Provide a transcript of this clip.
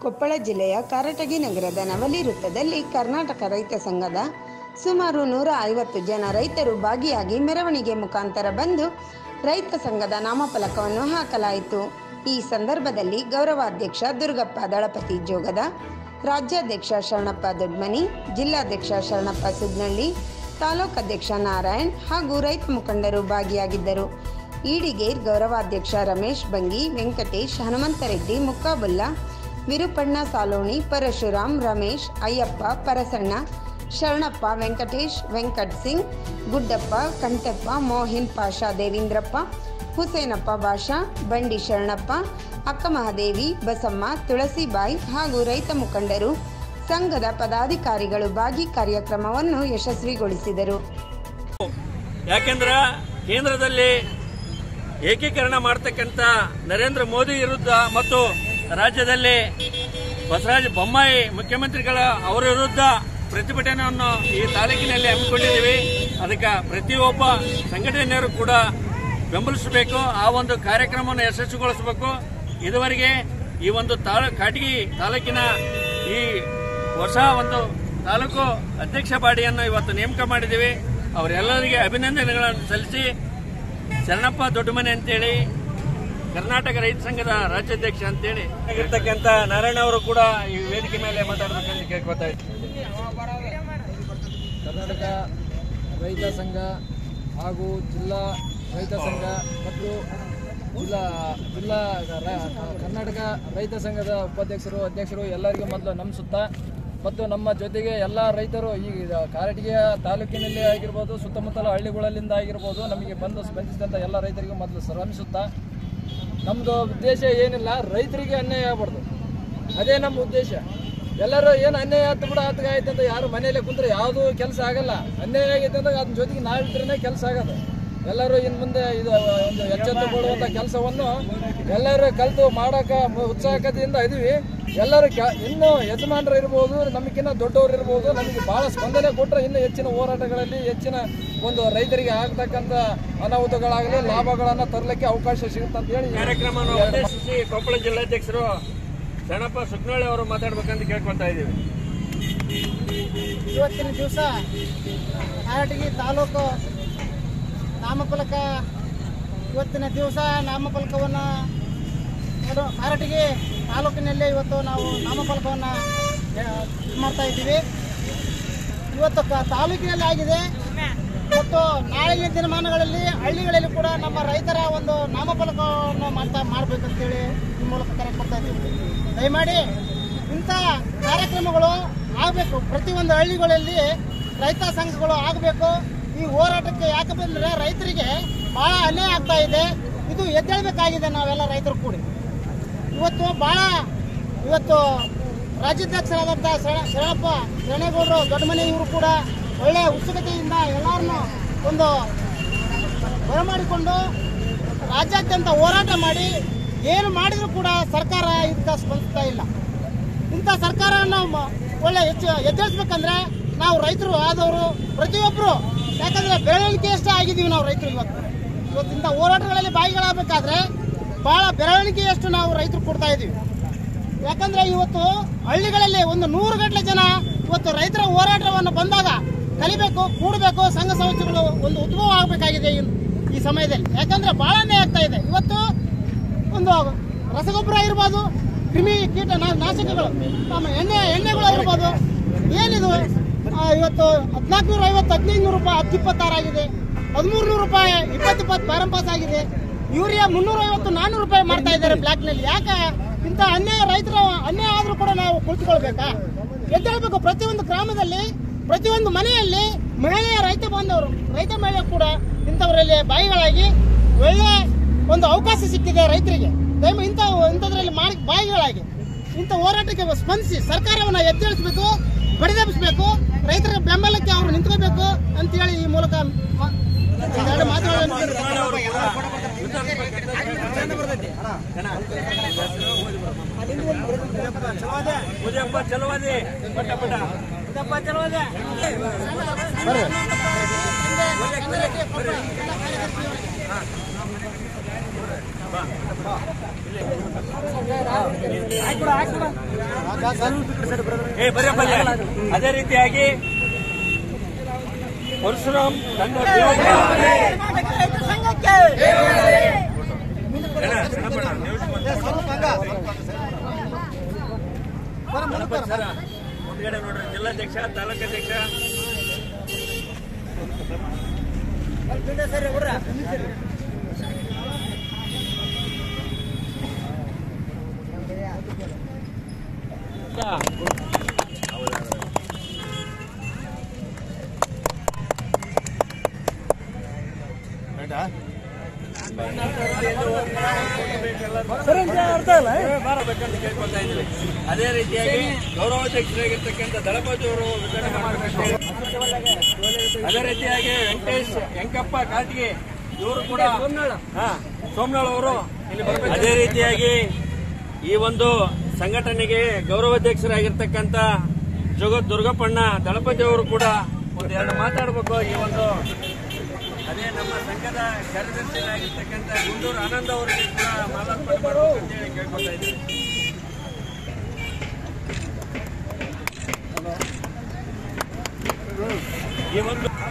ಕೊಪ್ಪಳ ಜಿಲ್ಲೆಯ ಕಾರಟಗಿ ನಗರದ ನವಲಿ ವೃತ್ತದಲ್ಲಿ ಕರ್ನಾಟಕ ರೈತ ಸಂಘದ ಸುಮಾರು ನೂರ ಐವತ್ತು ಜನ ರೈತರು ಭಾಗಿಯಾಗಿ ಮೆರವಣಿಗೆ ಮುಖಾಂತರ ಬಂದು ರೈತ ಸಂಘದ ನಾಮಫಲಕವನ್ನು ಹಾಕಲಾಯಿತು ಈ ಸಂದರ್ಭದಲ್ಲಿ ಗೌರವಾಧ್ಯಕ್ಷ ದುರ್ಗಪ್ಪ ದಳಪತಿ ಜೋಗದ ರಾಜ್ಯಾಧ್ಯಕ್ಷ ಶರಣಪ್ಪ ದೊಡ್ಮನಿ ಜಿಲ್ಲಾಧ್ಯಕ್ಷ ಶರಣಪ್ಪ ಸುದ್ನಳ್ಳಿ ತಾಲೂಕಾಧ್ಯಕ್ಷ ನಾರಾಯಣ್ ಹಾಗೂ ರೈತ ಮುಖಂಡರು ಭಾಗಿಯಾಗಿದ್ದರು ಈಡಿಗೇರ್ ಗೌರವಾಧ್ಯಕ್ಷ ರಮೇಶ್ ಬಂಗಿ ವೆಂಕಟೇಶ್ ಹನುಮಂತರೆಡ್ಡಿ ಮುಕ್ಕಾಬುಲ್ಲಾ ವಿರುಪಣ್ಣ ಸಾಲೋಣಿ ಪರಶುರಾಮ್ ರಮೇಶ್ ಅಯ್ಯಪ್ಪ ಪರಸಣ್ಣ ಶರಣಪ್ಪ ವೆಂಕಟೇಶ್ ವೆಂಕಟ್ ಸಿಂಗ್ ಗುಡ್ಡಪ್ಪ ಕಂಟಪ್ಪ ಮೋಹಿನ್ ಪಾಷಾ ದೇವೀಂದ್ರಪ್ಪ ಹುಸೇನಪ್ಪ ಭಾಷಾ ಬಂಡಿ ಶರಣಪ್ಪ ಅಕ್ಕಮಹಾದೇವಿ ಬಸಮ್ಮ ತುಳಸಿಬಾಯಿ ಹಾಗೂ ರೈತ ಮುಖಂಡರು ಸಂಘದ ಪದಾಧಿಕಾರಿಗಳು ಭಾಗಿ ಕಾರ್ಯಕ್ರಮವನ್ನು ಯಶಸ್ವಿಗೊಳಿಸಿದರು ಯಾಕೆಂದ್ರೆ ಕೇಂದ್ರದಲ್ಲಿ ಏಕೀಕರಣ ಮಾಡ್ತಕ್ಕಂಥ ನರೇಂದ್ರ ಮೋದಿ ವಿರುದ್ಧ ಮತ್ತು ರಾಜ್ಯದಲ್ಲಿ ಬಸವರಾಜ ಬೊಮ್ಮಾಯಿ ಮುಖ್ಯಮಂತ್ರಿಗಳ ಅವರ ವಿರುದ್ಧ ಪ್ರತಿಭಟನೆಯನ್ನು ಈ ತಾಲೂಕಿನಲ್ಲಿ ಹಮ್ಮಿಕೊಂಡಿದ್ದೀವಿ ಅದಕ್ಕೆ ಪ್ರತಿಯೊಬ್ಬ ಸಂಘಟನೆಯರು ಕೂಡ ಬೆಂಬಲಿಸಬೇಕು ಆ ಒಂದು ಕಾರ್ಯಕ್ರಮವನ್ನು ಯಶಸ್ವಿಗೊಳಿಸಬೇಕು ಇದುವರೆಗೆ ಈ ಒಂದು ತಾಲ ಕಾಟಗಿ ತಾಲೂಕಿನ ಈ ಹೊಸ ಒಂದು ತಾಲೂಕು ಅಧ್ಯಕ್ಷ ಬಾಡಿಯನ್ನು ಇವತ್ತು ನೇಮಕ ಮಾಡಿದ್ದೀವಿ ಅವರೆಲ್ಲರಿಗೆ ಅಭಿನಂದನೆಗಳನ್ನು ಸಲ್ಲಿಸಿ ಶರಣಪ್ಪ ದೊಡ್ಡಮನೆ ಅಂತೇಳಿ ಕರ್ನಾಟಕ ರೈತ ಸಂಘದ ರಾಜ್ಯಾಧ್ಯಕ್ಷ ಅಂತೇಳಿ ಆಗಿರ್ತಕ್ಕಂಥ ನಾರಾಯಣ ಅವರು ಕೂಡ ಈ ವೇದಿಕೆ ಮೇಲೆ ಮಾತಾಡಬೇಕಂತ ಕೇಳ್ಕೊತಾ ಇದ್ದೀನಿ ಕರ್ನಾಟಕ ರೈತ ಸಂಘ ಹಾಗೂ ಜಿಲ್ಲಾ ರೈತ ಸಂಘ ಮತ್ತು ಜಿಲ್ಲಾ ಜಿಲ್ಲಾ ರ- ಕರ್ನಾಟಕ ರೈತ ಸಂಘದ ಉಪಾಧ್ಯಕ್ಷರು ಅಧ್ಯಕ್ಷರು ಎಲ್ಲರಿಗೂ ಮೊದಲು ನಮಿಸುತ್ತಾ ಮತ್ತು ನಮ್ಮ ಜೊತೆಗೆ ಎಲ್ಲ ರೈತರು ಈ ಕಾರಟಗಿಯ ತಾಲೂಕಿನಲ್ಲಿ ಆಗಿರ್ಬೋದು ಸುತ್ತಮುತ್ತಲ ಹಳ್ಳಿಗಳಲ್ಲಿಂದ ಆಗಿರ್ಬೋದು ನಮಗೆ ಬಂದು ಸ್ಪಂದಿಸಿದಂಥ ಎಲ್ಲ ರೈತರಿಗೂ ಮೊದಲು ಶ್ರಮಿಸುತ್ತಾ ನಮ್ಮದು ಉದ್ದೇಶ ಏನಿಲ್ಲ ರೈತರಿಗೆ ಅನ್ಯಾಯ ಆಗಬಾರ್ದು ಅದೇ ನಮ್ಮ ಉದ್ದೇಶ ಎಲ್ಲರೂ ಏನು ಅನ್ಯಾಯ ಆಯ್ತು ಬಿಡ ಆತಗ ಆಯ್ತು ಅಂತ ಯಾರು ಮನೆಯಲ್ಲೇ ಕುಂತ್ರೆ ಯಾವುದು ಕೆಲಸ ಆಗಲ್ಲ ಅನ್ಯಾಯ ಆಗೈತೆ ಅಂದ್ರೆ ಅದ್ರ ಜೊತೆಗೆ ನಾವಿದ್ರೇ ಕೆಲಸ ಆಗೋದು ಎಲ್ಲರೂ ಇನ್ನು ಮುಂದೆ ಇದು ಒಂದು ಎಚ್ಚೆತ್ತುಕೊಳ್ಳುವಂಥ ಕೆಲಸವನ್ನು ಎಲ್ಲರೂ ಕಲಿತು ಮಾಡೋಕ ಉತ್ಸಾಹಕತೆಯಿಂದ ಇದೀವಿ ಎಲ್ಲರೂ ಕೆ ಇನ್ನೂ ಯಜಮಾನರು ಇರ್ಬೋದು ನಮಗಿನ್ನ ದೊಡ್ಡವರು ಇರ್ಬೋದು ನಮಗೆ ಭಾಳ ಸ್ಪಂದನೆ ಕೊಟ್ಟರೆ ಇನ್ನೂ ಹೆಚ್ಚಿನ ಹೋರಾಟಗಳಲ್ಲಿ ಹೆಚ್ಚಿನ ಒಂದು ರೈತರಿಗೆ ಆಗ್ತಕ್ಕಂಥ ಅನಾಹುತಗಳಾಗಲಿ ಲಾಭಗಳನ್ನು ತರಲಿಕ್ಕೆ ಅವಕಾಶ ಸಿಗುತ್ತೆ ಅಂತ ಹೇಳಿ ಕಾರ್ಯಕ್ರಮವನ್ನು ಉದ್ದೇಶಿಸಿ ಕೊಪ್ಪಳ ಜಿಲ್ಲಾಧ್ಯಕ್ಷರು ಶರಣಪ್ಪ ಸುಗ್ನಳ್ಳಿ ಅವರು ಮಾತಾಡ್ಬೇಕಂತ ಕೇಳ್ಕೊತಾ ಇದ್ದೀವಿ ಇವತ್ತಿನ ದಿವಸ ಕಾರಟಗಿ ತಾಲೂಕು ನಾಮಫಲಕ ಇವತ್ತಿನ ದಿವಸ ನಾಮಫಲಕವನ್ನು ನೋಡು ಕಾರಟಗಿ ತಾಲೂಕಿನಲ್ಲಿ ಇವತ್ತು ನಾವು ನಾಮಫಲಕವನ್ನು ಇದು ಮಾಡ್ತಾ ಇದ್ದೀವಿ ಇವತ್ತು ಕ- ತಾಲೂಕಿನಲ್ಲಿ ಆಗಿದೆ ಮತ್ತು ನಾಳಿನ ದಿನಮಾನಗಳಲ್ಲಿ ಹಳ್ಳಿಗಳಲ್ಲಿ ಕೂಡ ನಮ್ಮ ರೈತರ ಒಂದು ನಾಮಫಲಕವನ್ನು ಮಾಡ್ತಾ ಮಾಡಬೇಕಂತೇಳಿ ಈ ಮೂಲಕ ಕರೆ ಕೊಡ್ತಾ ಇದ್ದೀವಿ ದಯಮಾಡಿ ಇಂಥ ಕಾರ್ಯಕ್ರಮಗಳು ಆಗಬೇಕು ಪ್ರತಿಯೊಂದು ಹಳ್ಳಿಗಳಲ್ಲಿ ರೈತ ಸಂಘಗಳು ಆಗಬೇಕು ಈ ಹೋರಾಟಕ್ಕೆ ಯಾಕೆ ಬಂದರೆ ರೈತರಿಗೆ ಭಾಳ ಅನ್ಯಾಯ ಆಗ್ತಾ ಇದೆ ಇದು ಎದ್ದೇಳಬೇಕಾಗಿದೆ ನಾವೆಲ್ಲ ರೈತರು ಕೂಡಿ ಇವತ್ತು ಭಾಳ ಇವತ್ತು ರಾಜ್ಯಾಧ್ಯಕ್ಷರಾದಂಥ ಶರಣ ಶರಣಪ್ಪ ಶರಣೇಗೌಡರು ದೊಡ್ಡಮನೆ ಇವರು ಕೂಡ ಒಳ್ಳೆಯ ಉತ್ಸುಕತೆಯಿಂದ ಎಲ್ಲರನ್ನೂ ಒಂದು ಬರಮಾಡಿಕೊಂಡು ರಾಜ್ಯಾದ್ಯಂತ ಹೋರಾಟ ಮಾಡಿ ಏನು ಮಾಡಿದರೂ ಕೂಡ ಸರ್ಕಾರ ಇದಕ್ಕೆ ಸ್ಪಂದಿಸ್ತಾ ಇಲ್ಲ ಇಂಥ ಸರ್ಕಾರವನ್ನು ಮ- ಒಳ್ಳೆ ಹೆಚ್ಚು ಎಚ್ಚರಿಸ್ಬೇಕಂದ್ರೆ ನಾವು ರೈತರು ಆದವರು ಪ್ರತಿಯೊಬ್ಬರು ಯಾಕಂದ್ರೆ ಬೆಳವಣಿಗೆಯಷ್ಟೇ ಆಗಿದ್ದೀವಿ ನಾವು ರೈತರು ಇವತ್ತು ಇವತ್ತು ಇಂಥ ಹೋರಾಟಗಳಲ್ಲಿ ಭಾಗಿಗಳಾಗಬೇಕಾದ್ರೆ ಭಾಳ ಬೆಳವಣಿಗೆಯಷ್ಟು ನಾವು ರೈತರು ಕೊಡ್ತಾ ಇದ್ದೀವಿ ಯಾಕಂದ್ರೆ ಇವತ್ತು ಹಳ್ಳಿಗಳಲ್ಲಿ ಒಂದು ನೂರು ಗಟ್ಟಲೆ ಜನ ಇವತ್ತು ರೈತರ ಹೋರಾಟವನ್ನು ಬಂದಾಗ ಕಲಿಬೇಕು ಕೂಡಬೇಕು ಸಂಘ ಸಂಸ್ಥೆಗಳು ಒಂದು ಉದ್ಭವ ಆಗಬೇಕಾಗಿದೆ ಈ- ಈ ಸಮಯದಲ್ಲಿ ಯಾಕಂದ್ರೆ ಬಹಳ ಅನ್ಯಾಯ ಆಗ್ತಾ ಇದೆ ಇವತ್ತು ಒಂದು ರಸಗೊಬ್ಬರ ಇರ್ಬೋದು ಕ್ರಿಮಿ ಕೀಟ ನಾ- ನಾಶಕಗಳು ನಮ್ಮ ಎಣ್ಣೆ ಎಣ್ಣೆಗಳು ಇರ್ಬೋದು ಏನಿದು ಆ, ಇವತ್ತು ಹದಿನಾಲ್ಕು ನೂರ ಐವತ್ತು ಹದಿನೈದು ನೂರು ರೂಪಾಯಿ ಹತ್ತು ಇಪ್ಪತ್ತಾರು ಆಗಿದೆ ಹದಿಮೂರು ನೂರು ರೂಪಾಯಿ ಇಪ್ಪತ್ತು ಇಪ್ಪತ್ತು ಪಾರಂಪಾಸ್ ಆಗಿದೆ ಯೂರಿಯಾ ಮುನ್ನೂರ ಐವತ್ತು ನಾನ್ನೂರು ರೂಪಾಯಿ ಮಾಡ್ತಾ ಇದ್ದಾರೆ ಬ್ಲಾಕ್ನಲ್ಲಿ ಯಾಕೆ ಇಂಥ ಅನ್ಯಾಯ ರೈತರ ಅನ್ಯಾಯ ಆದರೂ ಕೂಡ ನಾವು ಕುಳಿತುಕೊಳ್ಬೇಕಾ ಎದ್ದೇಳಬೇಕು ಪ್ರತಿಯೊಂದು ಗ್ರಾಮದಲ್ಲಿ ಪ್ರತಿಯೊಂದು ಮನೆಯಲ್ಲಿ ಮಹಿಳೆಯ ರೈತ ಬಾಂಧವರು ರೈತ ಮಹಿಳೆ ಕೂಡ ಇಂಥವರಲ್ಲಿ ಬಾಯಿಗಳಾಗಿ ಒಳ್ಳೆ ಒಂದು ಅವಕಾಶ ಸಿಕ್ಕಿದೆ ರೈತರಿಗೆ ದಯಮ ಇಂಥ ಇಂಥದ್ರಲ್ಲಿ ಮಾಡಿ ಬಾಯಿಗಳಾಗಿ ಇಂಥ ಹೋರಾಟಕ್ಕೆ ಸ್ಪಂದಿಸಿ ಸರ್ಕಾರವನ್ನು ಎದ್ದೇಳಿಸಬೇಕು ಬಡಿದೆಬ್ಬಿಸಬೇಕು ರೈತರ ಬೆಂಬಲಕ್ಕೆ ಅವರು ನಿಂತ್ಕೋಬೇಕು ಅಂತೇಳಿ ಈ ಮೂಲಕ ಮ- ಎರಡು ಮಾತುಗಳನ್ನು ಮುಜಪ್ಪ ಚಲವಾದಿ ಪಟ್ಟ ಪಟ್ಟ ಏ ಬರ್ರಿ ಬರ್ರಿ ಅದೇ ರೀತಿಯಾಗಿ ಪರಶುರಾಮ್ ತನ್ನ ಮುಂದ್ಗಡೆ ನೋಡ್ರಿ ಜಿಲ್ಲಾಧ್ಯಕ್ಷ ತಾಲೂಕಾಧ್ಯಕ್ಷ ಬೇಕಂತ ಕೇಳ್ಕೊತಾ ಇದ್ದೀವಿ ಅದೇ ರೀತಿಯಾಗಿ ಗೌರವಾಧ್ಯಕ್ಷರಾಗಿರ್ತಕ್ಕಂಥ ದಳಪತಿ ಅವರು ವಿತರಣೆ ಮಾಡಬೇಕಂತ ಹೇಳಿ ಅದೇ ರೀತಿಯಾಗಿ ವೆಂಕಟೇಶ್ ಯಂಕಪ್ಪ ಕಾಟಿಗೆ ಇವರು ಕೂಡ ಹಾ, ಸೋಮನಾಳ್ ಅವರು ಇಲ್ಲಿ ಬರ್ಬೇಕು ಅದೇ ರೀತಿಯಾಗಿ ಈ ಒಂದು ಸಂಘಟನೆಗೆ ಗೌರವಾಧ್ಯಕ್ಷರಾಗಿರ್ತಕ್ಕಂಥ ಜಗತ್ ದುರ್ಗಪ್ಪಣ್ಣ ದಳಪತಿ ಅವರು ಕೂಡ ಒಂದು ಎರಡು ಮಾತಾಡಬೇಕು ಈ ಒಂದು ಅದೇ ನಮ್ಮ ಸಂಘದ ಕಾರ್ಯದರ್ಶಿಯಾಗಿರ್ತಕ್ಕಂಥ ಗುಂಡೂರು ಆನಂದ್ ಅವರಿಗೆ ಕೂಡ ಮಾಲಾರ್ಪಣೆ ಮಾಡಬೇಕು ಅಂತ ಹೇಳಿ ಕೇಳ್ಕೊತಾ ಇದ್ದೀವಿ ಈ ಒಂದು